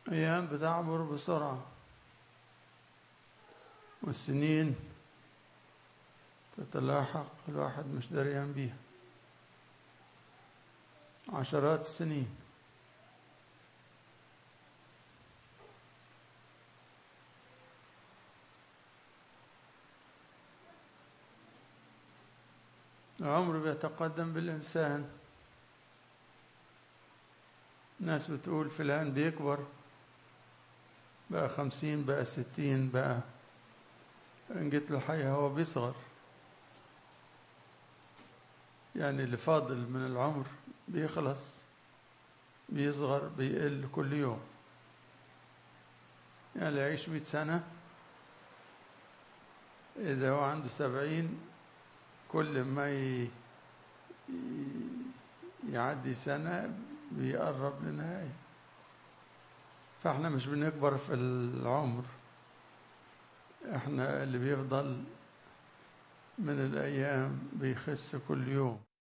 أيام بتعبر بسرعة والسنين تتلاحق الواحد مش دريان بيها عشرات السنين العمر بيتقدم بالإنسان ناس بتقول فلان بيكبر بقى خمسين بقى ستين بقى إن جيت الحقيقة هو بيصغر يعني اللي فاضل من العمر بيخلص بيصغر بيقل كل يوم يعني اللي يعيش مئة سنة إذا هو عنده سبعين كل ما ي... يعدي سنة بيقرب للنهاية فاحنا مش بنكبر في العمر احنا اللي بيفضل من الأيام بيخس كل يوم